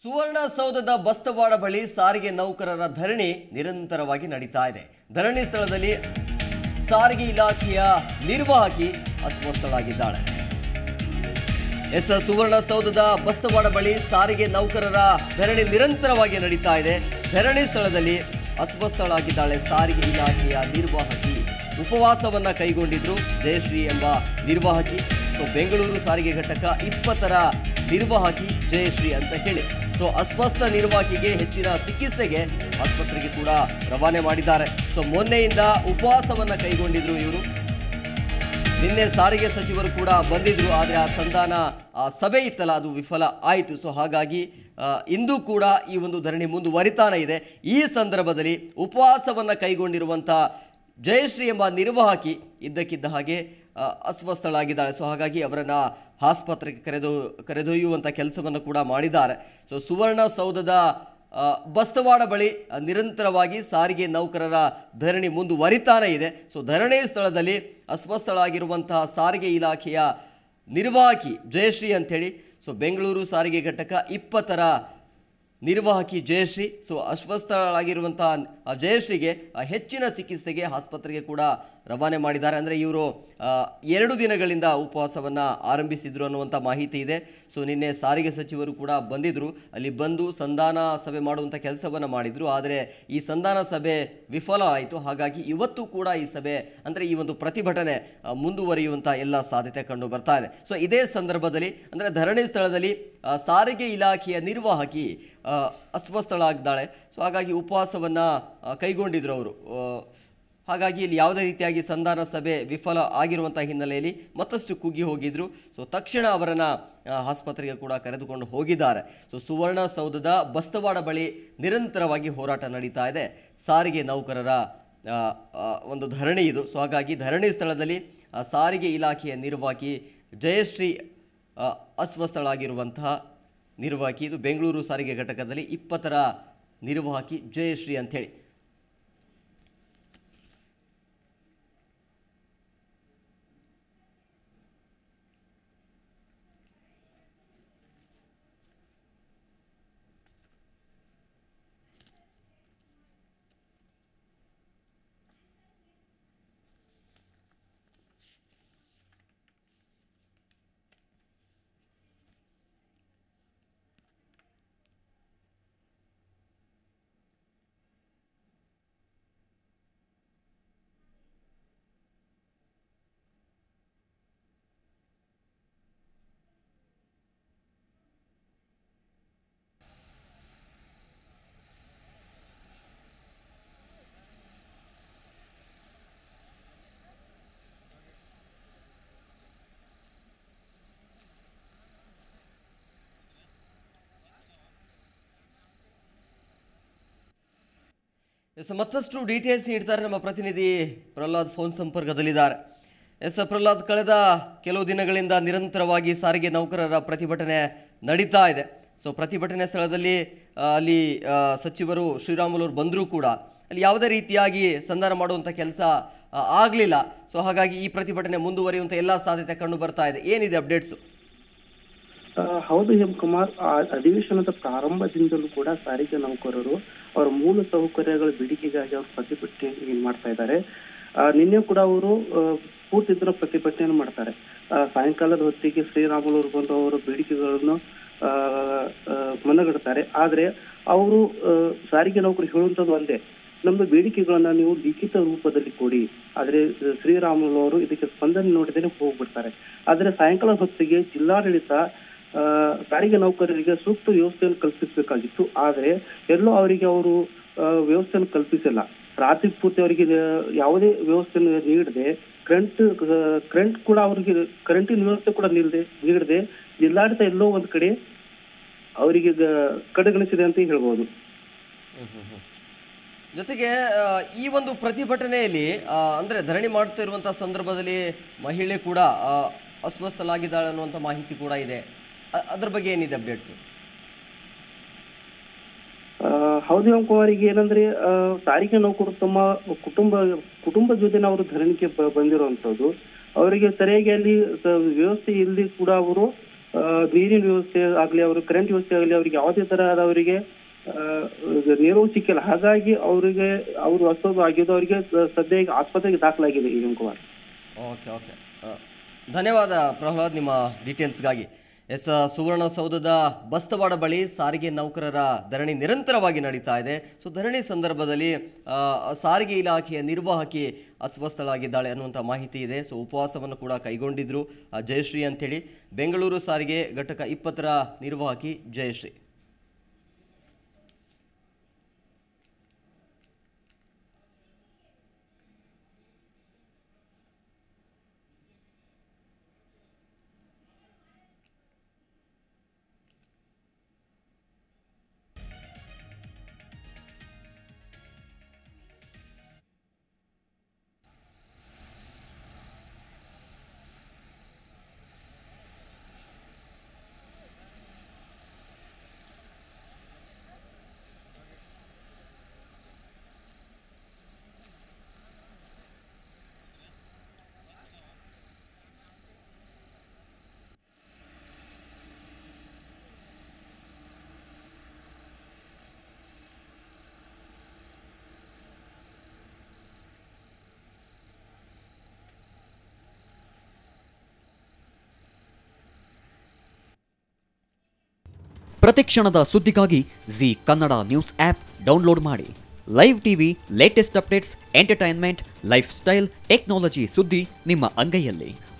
ಸುವರ್ಣಸೌಧದ ಬಸ್ತವಾಡ ಬಳಿ ಸಾರಿಗೆ ನೌಕರರ ಧರಣಿ ನಿರಂತರವಾಗಿ ನಡೀತಾ ಇದೆ ಧರಣಿ ಸ್ಥಳದಲ್ಲಿ ಸಾರಿಗೆ ಇಲಾಖೆಯ ನಿರ್ವಾಹಕಿ ಅಸ್ವಸ್ಥಳಾಗಿದ್ದಾಳೆ ಎಸ್ ಸುವರ್ಣಸೌಧದ ಬಸ್ತವಾಡ ಬಳಿ ಸಾರಿಗೆ ನೌಕರರ ಧರಣಿ ನಿರಂತರವಾಗಿ ನಡೀತಾ ಇದೆ ಧರಣಿ ಸ್ಥಳದಲ್ಲಿ ಅಸ್ವಸ್ಥಳಾಗಿದ್ದಾಳೆ ಸಾರಿಗೆ ಇಲಾಖೆಯ ನಿರ್ವಾಹಕಿ ಉಪವಾಸವನ್ನ ಕೈಗೊಂಡಿದ್ರು ಜಯಶ್ರೀ ಎಂಬ ನಿರ್ವಾಹಕಿ ಸೊ ಬೆಂಗಳೂರು ಸಾರಿಗೆ ಘಟಕ ಇಪ್ಪತ್ತರ ನಿರ್ವಾಹಕಿ ಜಯಶ್ರೀ ಅಂತ ಹೇಳಿ ಸೊ ಅಸ್ವಸ್ಥ ನಿರ್ವಾಹಕಿಗೆ ಹೆಚ್ಚಿನ ಚಿಕಿತ್ಸೆಗೆ ಆಸ್ಪತ್ರೆಗೆ ಕೂಡ ರವಾನೆ ಮಾಡಿದ್ದಾರೆ ಸೊ ಮೊನ್ನೆಯಿಂದ ಉಪವಾಸವನ್ನ ಕೈಗೊಂಡಿದ್ರು ಇವರು ನಿನ್ನೆ ಸಾರಿಗೆ ಸಚಿವರು ಕೂಡ ಬಂದಿದ್ರು ಆದರೆ ಆ ಸಂಧಾನ ಆ ಸಭೆ ಇತ್ತಲ್ಲ ಅದು ವಿಫಲ ಆಯಿತು ಸೊ ಹಾಗಾಗಿ ಆ, ಇಂದು ಕೂಡ ಈ ಒಂದು ಧರಣಿ ಮುಂದುವರಿತಾನೆ ಇದೆ ಈ ಸಂದರ್ಭದಲ್ಲಿ ಉಪವಾಸವನ್ನು ಕೈಗೊಂಡಿರುವಂಥ ಜಯಶ್ರೀ ಎಂಬ ನಿರ್ವಾಹಕಿ ಇದ್ದಕ್ಕಿದ್ದ ಹಾಗೆ ಆ, ಅಸ್ವಸ್ಥಳಾಗಿದ್ದಾಳೆ ಸೊ ಹಾಗಾಗಿ ಅವರನ್ನು ಆಸ್ಪತ್ರೆಗೆ ಕರೆದೊ ಕರೆದೊಯ್ಯುವಂಥ ಕೆಲಸವನ್ನು ಕೂಡ ಮಾಡಿದ್ದಾರೆ ಸೊ ಸುವರ್ಣಸೌಧದ ಆ, ಬಸ್ತವಾಡ ಬಳಿ ಆ, ನಿರಂತರವಾಗಿ ಸಾರಿಗೆ ನೌಕರರ ಧರಣಿ ಮುಂದುವರಿತಾನೆ ಇದೆ ಸೊ ಧರಣಿ ಸ್ಥಳದಲ್ಲಿ ಅಸ್ವಸ್ಥಳಾಗಿರುವಂತಹ ಸಾರಿಗೆ ಇಲಾಖೆಯ ನಿರ್ವಾಹಕಿ ಜಯಶ್ರೀ ಅಂಥೇಳಿ ಸೊ ಬೆಂಗಳೂರು ಸಾರಿಗೆ ಘಟಕ ಇಪ್ಪತ್ತರ ನಿರ್ವಾಹಕಿ ಜಯಶ್ರೀ ಸೊ ಅಸ್ವಸ್ಥಳಾಗಿರುವಂತಹ ಆ ಜಯಶ್ರೀಗೆ ಆ ಹೆಚ್ಚಿನ ಚಿಕಿತ್ಸೆಗೆ ಆಸ್ಪತ್ರೆಗೆ ಕೂಡ ರವಾನೆ ಮಾಡಿದ್ದಾರೆ ಅಂದರೆ ಇವರು ಎರಡು ದಿನಗಳಿಂದ ಉಪವಾಸವನ್ನು ಆರಂಭಿಸಿದ್ರು ಅನ್ನುವಂಥ ಮಾಹಿತಿ ಇದೆ ಸೊ ನಿನ್ನೆ ಸಾರಿಗೆ ಸಚಿವರು ಕೂಡ ಬಂದಿದ್ದರು ಅಲ್ಲಿ ಬಂದು ಸಂಧಾನ ಸಭೆ ಮಾಡುವಂಥ ಕೆಲಸವನ್ನು ಮಾಡಿದರು ಆದರೆ ಈ ಸಂಧಾನ ಸಭೆ ವಿಫಲ ಆಯಿತು ಹಾಗಾಗಿ ಇವತ್ತು ಕೂಡ ಈ ಸಭೆ ಅಂದರೆ ಈ ಒಂದು ಪ್ರತಿಭಟನೆ ಆ, ಮುಂದುವರಿಯುವಂಥ ಎಲ್ಲ ಸಾಧ್ಯತೆ ಕಂಡು ಬರ್ತಾ ಇದೆ ಸೊ ಇದೇ ಸಂದರ್ಭದಲ್ಲಿ ಅಂದರೆ ಧರಣಿ ಸ್ಥಳದಲ್ಲಿ ಆ, ಸಾರಿಗೆ ಇಲಾಖೆಯ ನಿರ್ವಾಹಕಿ ಆ, ಅಸ್ವಸ್ಥಳಾಗಿದ್ದಾಳೆ ಸೊ ಹಾಗಾಗಿ ಉಪವಾಸವನ್ನು ಕೈಗೊಂಡಿದ್ರು ಅವರು ಹಾಗಾಗಿ ಇಲ್ಲಿ ಯಾವುದೇ ರೀತಿಯಾಗಿ ಸಂಧಾನ ಸಭೆ ವಿಫಲ ಆಗಿರುವಂಥ ಹಿನ್ನೆಲೆಯಲ್ಲಿ ಮತ್ತಷ್ಟು ಕುಗ್ಗಿ ಹೋಗಿದ್ರು ಸೊ ತಕ್ಷಣ ಅವರನ್ನು ಆಸ್ಪತ್ರೆಗೆ ಕೂಡ ಕರೆದುಕೊಂಡು ಹೋಗಿದ್ದಾರೆ ಸೊ ಸುವರ್ಣಸೌಧದ ಬಸ್ತವಾಡ ಬಳಿ ನಿರಂತರವಾಗಿ ಹೋರಾಟ ನಡೀತಾ ಇದೆ ಸಾರಿಗೆ ನೌಕರರ ಆ, ಆ, ಒಂದು ಧರಣಿ ಇದು ಸೊ ಹಾಗಾಗಿ ಧರಣಿ ಸ್ಥಳದಲ್ಲಿ ಆ, ಸಾರಿಗೆ ಇಲಾಖೆಯ ನಿರ್ವಾಹಕಿ ಜಯಶ್ರೀ ಆ, ಅಸ್ವಸ್ಥಳಾಗಿರುವಂತಹ ನಿರ್ವಾಹಕಿ ಇದು ಬೆಂಗಳೂರು ಸಾರಿಗೆ ಘಟಕದಲ್ಲಿ ಇಪ್ಪತ್ತರ ನಿರ್ವಾಹಕಿ ಜಯಶ್ರೀ ಅಂಥೇಳಿ ಎಸ್ ಮತ್ತಷ್ಟು ಡೀಟೇಲ್ಸ್ ನೀಡ್ತಾರೆ ನಮ್ಮ ಪ್ರತಿನಿಧಿ ಪ್ರಹ್ಲಾದ್ ಫೋನ್ ಸಂಪರ್ಕದಲ್ಲಿದ್ದಾರೆ ಎಸ್ ಪ್ರಹ್ಲಾದ್ ಕಳೆದ ಕೆಲವು ದಿನಗಳಿಂದ ನಿರಂತರವಾಗಿ ಸಾರಿಗೆ ನೌಕರರ ಪ್ರತಿಭಟನೆ ನಡೀತಾ ಇದೆ ಸೊ ಪ್ರತಿಭಟನೆ ಸ್ಥಳದಲ್ಲಿ ಆ, ಅಲ್ಲಿ ಆ, ಸಚಿವರು ಶ್ರೀರಾಮುಲು ಅವರು ಬಂದರೂ ಕೂಡ ಅಲ್ಲಿ ಯಾವುದೇ ರೀತಿಯಾಗಿ ಸಂಧಾನ ಮಾಡುವಂಥ ಕೆಲಸ ಆಗಲಿಲ್ಲ ಸೊ ಹಾಗಾಗಿ ಈ ಪ್ರತಿಭಟನೆ ಮುಂದುವರಿಯುವಂಥ ಎಲ್ಲ ಸಾಧ್ಯತೆ ಕಂಡು ಬರ್ತಾ ಇದೆ ಏನಿದೆ ಅಪ್ಡೇಟ್ಸು ಆ, ಹೌದು ಎಂ ಕುಮಾರ್ ಆ ಅಧಿವೇಶನದ ಪ್ರಾರಂಭದಿಂದಲೂ ಕೂಡ ಸಾರಿಗೆ ನೌಕರರು ಅವರ ಮೂಲ ಸೌಕರ್ಯಗಳ ಬೇಡಿಕೆಗಾಗಿ ಅವರು ಪ್ರತಿಭಟನೆ ಏನ್ ಮಾಡ್ತಾ ಇದ್ದಾರೆ ಆ, ನಿನ್ನೆ ಕೂಡ ಅವರು ಆ, ಪೂರ್ತಿ ದಿನ ಪ್ರತಿಭಟನೆಯನ್ನು ಮಾಡ್ತಾರೆ ಆ, ಸಾಯಂಕಾಲದ ಹೊತ್ತಿಗೆ ಶ್ರೀರಾಮುಲು ಅವರು ಬಂದು ಅವರ ಬೇಡಿಕೆಗಳನ್ನು ಆ, ಆ, ಮನಗಡ್ತಾರೆ ಆದ್ರೆ ಅವರು ಆ, ಸಾರಿಗೆ ನೌಕರು ಹೇಳುವಂಥದ್ದು ಒಂದೇ ನಮ್ದು ಬೇಡಿಕೆಗಳನ್ನ ನೀವು ಲಿಖಿತ ರೂಪದಲ್ಲಿ ಕೊಡಿ ಆದ್ರೆ ಶ್ರೀರಾಮುಲು ಅವರು ಇದಕ್ಕೆ ಸ್ಪಂದನೆ ನೋಡಿದರೆ ಹೋಗ್ಬಿಡ್ತಾರೆ ಆದ್ರೆ ಸಾಯಂಕಾಲ ಹೊತ್ತಿಗೆ ಜಿಲ್ಲಾಡಳಿತ ಆ, ಸಾರಿಗೆ ನೌಕರರಿಗೆ ಸೂಕ್ತ ವ್ಯವಸ್ಥೆಯನ್ನು ಕಲ್ಪಿಸಬೇಕಾಗಿತ್ತು ಆದ್ರೆ ಎಲ್ಲೋ ಅವರಿಗೆ ಅವರು ಆ, ವ್ಯವಸ್ಥೆಯನ್ನು ಕಲ್ಪಿಸಿಲ್ಲ ರಾತ್ರಿ ಪೂರ್ತಿ ಅವರಿಗೆ ಆ, ಯಾವುದೇ ವ್ಯವಸ್ಥೆಯನ್ನು ನೀಡದೆ ಕರೆಂಟ್ ಕರೆಂಟ್ ಕೂಡ ಅವರಿಗೆ ಕರೆಂಟಿನ ವ್ಯವಸ್ಥೆ ಕೂಡ ನೀಡದೆ ನೀಡದೆ ಜಿಲ್ಲಾಡಳಿತ ಎಲ್ಲೋ ಒಂದ್ ಕಡೆ ಅವರಿಗೆ ಗ- ಕಡೆಗಣಿಸಿದೆ ಅಂತ ಹೇಳ್ಬೋದು ಜೊತೆಗೆ ಆ, ಈ ಒಂದು ಪ್ರತಿಭಟನೆಯಲ್ಲಿ ಆ, ಅಂದ್ರೆ ಧರಣಿ ಮಾಡ್ತಾ ಇರುವಂಥ ಸಂದರ್ಭದಲ್ಲಿ ಮಹಿಳೆ ಕೂಡ ಆ, ಅಸ್ವಸ್ಥಳಾಗಿದ್ದಾಳೆ ಅನ್ನುವಂಥ ಮಾಹಿತಿ ಕೂಡ ಇದೆ ಅ- ಅದ್ರ ಬಗ್ಗೆ ಏನಿದೆ ಅಪ್ಡೇಟ್ಸು ಆ, ಹೌದು ಎಂ ಕುಮಾರಿಗೆ ಏನಂದ್ರೆ ಆ, ಸಾರಿಗೆ ನೌಕರರು ತಮ್ಮ ಕುಟುಂಬ ಕುಟುಂಬ ಜೊತೆ ಅವರು ಧರಣಿಗೆ ಬ- ಬಂದಿರುವಂತದ್ದು ಅವರಿಗೆ ಸರಿಯಾಗಿ ಅಲ್ಲಿ ಸ- ವ್ಯವಸ್ಥೆ ಇಲ್ಲಿ ಕೂಡ ಅವರು ಆ, ನೀರಿನ ವ್ಯವಸ್ಥೆ ಆಗ್ಲಿ ಅವ್ರ ಕರೆಂಟ್ ವ್ಯವಸ್ಥೆ ಆಗಲಿ ಅವ್ರಿಗೆ ಯಾವುದೇ ತರಹದ ಅವರಿಗೆ ನೆರವು ಸಿಕ್ಕಿಲ್ಲ ಹಾಗಾಗಿ ಅವರಿಗೆ ಅವರು ಅಸ್ವಸ್ಥ ಆಗಿದ್ದು ಅವರಿಗೆ ಸದ್ಯ ಈಗ ಆಸ್ಪತ್ರೆಗೆ ದಾಖಲಾಗಿದೆ ಹೇಮ್ ಕುಮಾರ್ ಓಕೆ ಓಕೆ ಆ, ಧನ್ಯವಾದ ಪ್ರಹ್ಲಾದ್ ನಿಮ್ಮ ಡೀಟೇಲ್ಸ್ಗಾಗಿ ಎಸ್ ಸುವರ್ಣಸೌಧದ ಬಸ್ತವಾಡ ಬಳಿ ಸಾರಿಗೆ ನೌಕರರ ಧರಣಿ ನಿರಂತರವಾಗಿ ನಡೀತಾ ಇದೆ ಸೊ ಧರಣಿ ಸಂದರ್ಭದಲ್ಲಿ ಆ, ಸಾರಿಗೆ ಇಲಾಖೆಯ ನಿರ್ವಾಹಕಿ ಅಸ್ವಸ್ಥಳಾಗಿದ್ದಾಳೆ ಅನ್ನುವಂಥ ಮಾಹಿತಿ ಇದೆ ಸೊ ಉಪವಾಸವನ್ನು ಕೂಡ ಕೈಗೊಂಡಿದ್ರು ಆ, ಜಯಶ್ರೀ ಅಂತೇಳಿ ಬೆಂಗಳೂರು ಸಾರಿಗೆ ಘಟಕ ಇಪ್ಪತ್ತರ ನಿರ್ವಾಹಕಿ ಜಯಶ್ರೀ ಪ್ರತಿಕ್ಷಣದ ಸುದ್ದಿಗಾಗಿ Zee Kannada news app download ಮಾಡಿ live TV latest updates entertainment lifestyle technology ಸುದ್ದಿ ನಿಮ್ಮ ಅಂಗೈಯಲ್ಲಿ